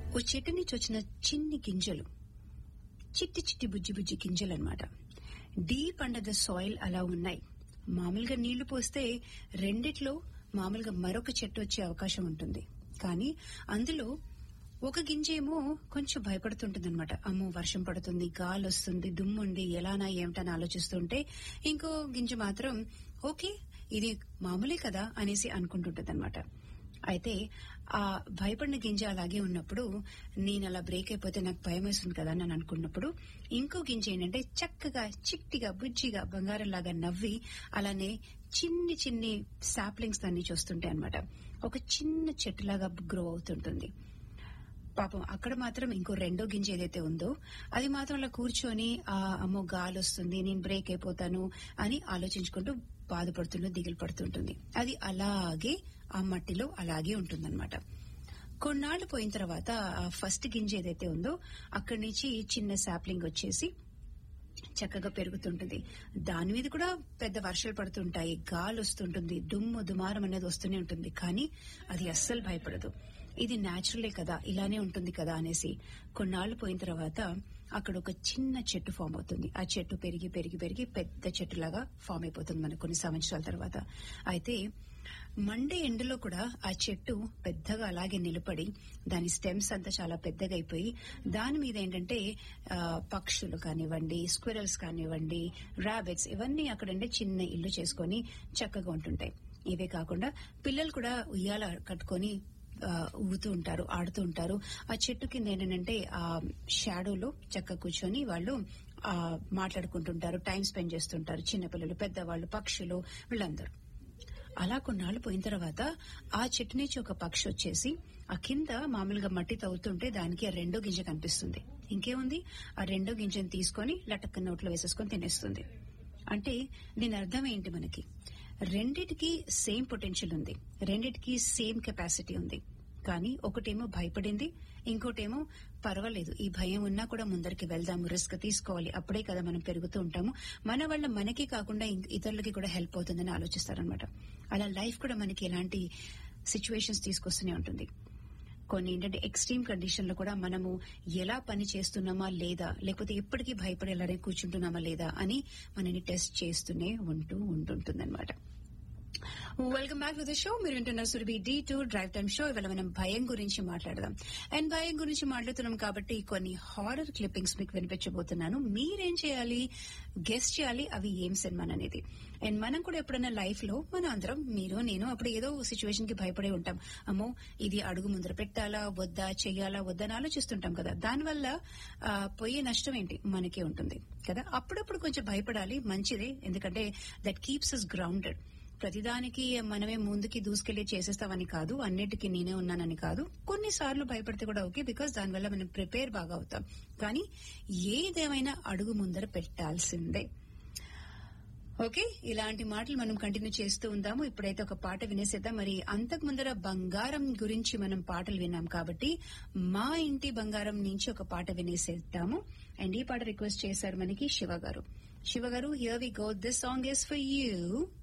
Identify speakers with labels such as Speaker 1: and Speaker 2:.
Speaker 1: ఓ చెట్టు నుంచి వచ్చిన చిన్ని గింజలు చిట్టి చిట్టి బుజ్జి బుజ్జి గింజలు అనమాట డీప్ అండర్ ద సాయిల్ అలా ఉన్నాయి మామూలుగా నీళ్లు పోస్తే రెండిట్లో మామూలుగా మరొక చెట్టు వచ్చే అవకాశం ఉంటుంది కానీ అందులో ఒక గింజ ఏమో కొంచెం భయపడుతుంటుంది అనమాట అమ్మో వర్షం పడుతుంది గాలి వస్తుంది దుమ్ముండి ఎలానా ఏమిటని ఆలోచిస్తుంటే ఇంకో గింజ మాత్రం ఓకే ఇది మామూలే కదా అనేసి అనుకుంటుంటది అనమాట అయితే ఆ భయపడిన గింజ అలాగే ఉన్నప్పుడు నేను అలా బ్రేక్ అయిపోతే నాకు భయం వేస్తుంది కదా అని అనుకున్నప్పుడు ఇంకో గింజ ఏంటంటే చక్కగా చిట్టిగా బుజ్జిగా బంగారంలాగా నవ్వి అలానే చిన్ని చిన్ని సాప్లింగ్స్ దాన్ని చూస్తుంటాయి అనమాట ఒక చిన్న చెట్టులాగా గ్రో అవుతుంటుంది పాపం అక్కడ మాత్రం ఇంకో రెండో గింజ ఏదైతే ఉందో అది మాత్రం అలా కూర్చొని ఆ అమ్మో గాలి వస్తుంది నేను బ్రేక్ అయిపోతాను అని ఆలోచించుకుంటూ బాధపడుతుంటూ దిగులు పడుతుంటుంది అది అలాగే ఆ మట్టిలో అలాగే ఉంటుందన్నమాట కొన్నాళ్లు పోయిన తర్వాత ఆ ఫస్ట్ గింజ ఏదైతే ఉందో అక్కడి నుంచి చిన్న సాప్లింగ్ వచ్చేసి చక్కగా పెరుగుతుంటుంది దాని మీద కూడా పెద్ద వర్షాలు పడుతుంటాయి గాలి వస్తుంటుంది దుమ్ము దుమారం అనేది వస్తూనే ఉంటుంది కానీ అది అస్సలు భయపడదు ఇది న్యాచురలే కదా ఇలానే ఉంటుంది కదా అనేసి కొన్నాళ్లు పోయిన తర్వాత అక్కడ ఒక చిన్న చెట్టు ఫామ్ అవుతుంది ఆ చెట్టు పెరిగి పెరిగి పెరిగి పెద్ద చెట్టులాగా ఫామ్ అయిపోతుంది మనకు కొన్ని సంవత్సరాల తర్వాత అయితే మండే ఎండలో కూడా ఆ చెట్టు పెద్దగా అలాగే నిలబడి దాని స్టెమ్స్ అంతా చాలా పెద్దగా అయిపోయి దాని మీద ఏంటంటే ఆ, పక్షులు కానివ్వండి స్క్విరల్స్ కానివ్వండి రాబిట్స్ ఇవన్నీ అక్కడంటే చిన్న ఇల్లు చేసుకొని చక్కగా ఉంటుంటాయి ఇవే కాకుండా పిల్లలు కూడా ఉయ్యాల కట్టుకొని ఆ, ఊగుతూ ఉంటారు ఆడుతూ ఉంటారు ఆ చెట్టు కింద ఏంటంటే ఆ షాడోలో చక్క కూర్చొని వాళ్ళు ఆ మాట్లాడుకుంటుంటారు టైం స్పెండ్ చేస్తుంటారు చిన్నపిల్లలు పెద్దవాళ్ళు పక్షులు వీళ్ళందరూ అలా కొన్నాళ్ళు పోయిన తర్వాత ఆ చెట్టు నుంచి ఒక పక్షి వచ్చేసి ఆ కింద మామూలుగా మట్టి తవ్వుతుంటే దానికి ఆ రెండో గింజ కనిపిస్తుంది ఇంకేముంది ఆ రెండో గింజను తీసుకొని లటక్క నోట్లో వేసేసుకొని తినేస్తుంది అంటే దీని అర్థం ఏంటి మనకి రెండిటికి సేమ్ పొటెన్షియల్ ఉంది రెండిటికి సేమ్ కెపాసిటీ ఉంది కానీ ఒకటేమో భయపడింది ఇంకోటేమో పర్వాలేదు ఈ భయం ఉన్నా కూడా ముందరికి వెళ్దాము రిస్క్ తీసుకోవాలి అప్పుడే కదా మనం పెరుగుతూ ఉంటాము మన వల్ల మనకి కాకుండా ఇంక- ఇతరులకి కూడా హెల్ప్ అవుతుందని ఆలోచిస్తారనమాట అలా లైఫ్ కూడా మనకి ఎలాంటి సిచ్యువేషన్స్ తీసుకొస్తూనే ఉంటుంది కొన్ని ఏంటంటే ఎక్స్ట్రీమ్ కండిషన్ లో కూడా మనము ఎలా పని చేస్తున్నామా లేదా లేకపోతే ఎప్పటికీ భయపడి అలానే కూర్చుంటున్నామా లేదా అని మనని టెస్ట్ చేస్తూనే ఉంటూ ఉంటుంటుందన్నమాట welcome back to the show మీరు వింటున్నారు Surabhi D two drive time show ఇవాళ మనం భయం గురించి మాట్లాడదాం అండ్ భయం గురించి మాట్లాడుతున్నాం కాబట్టి కొన్ని హారర్ క్లిప్పింగ్స్ మీకు వినిపించబోతున్నాను మీరేం చేయాలి గెస్ట్ చేయాలి అవి ఏం సినిమా అనేది అండ్ మనం కూడా ఎప్పుడైనా లైఫ్ లో మన అందరం మీరు నేను అప్పుడు ఏదో సిచ్యువేషన్ కి భయపడే ఉంటాం అమ్మో ఇది అడుగు ముందర పెట్టాలా వద్దా చెయ్యాలా వద్దా అని ఆలోచిస్తుంటాం కదా దానివల్ల ఆ, పోయే నష్టం ఏంటి మనకే ఉంటుంది కదా అప్పుడప్పుడు కొంచెం భయపడాలి మంచిదే ఎందుకంటే దట్ కీప్స్ అస్ గ్రౌండెడ్ ప్రతిదానికి మనమే ముందుకి దూసుకెళ్లి చేసేస్తామని కాదు అన్నిటికీ నేనే ఉన్నానని కాదు కొన్నిసార్లు భయపడితే కూడా ఓకే బికాస్ దానివల్ల మనం ప్రిపేర్ బాగా అవుతాం కానీ ఏదేమైనా అడుగు ముందర పెట్టాల్సిందే ఓకే ఇలాంటి మాటలు మనం కంటిన్యూ చేస్తూ ఉందాము ఇప్పుడైతే ఒక పాట వినేసేద్దాం మరి అంతకు ముందర బంగారం గురించి మనం పాటలు విన్నాం కాబట్టి మా ఇంటి బంగారం నుంచి ఒక పాట వినేసేద్దాము అండ్ ఈ పాట రిక్వెస్ట్ చేశారు మనకి Shiva garu Shiva garu here we go this song is for you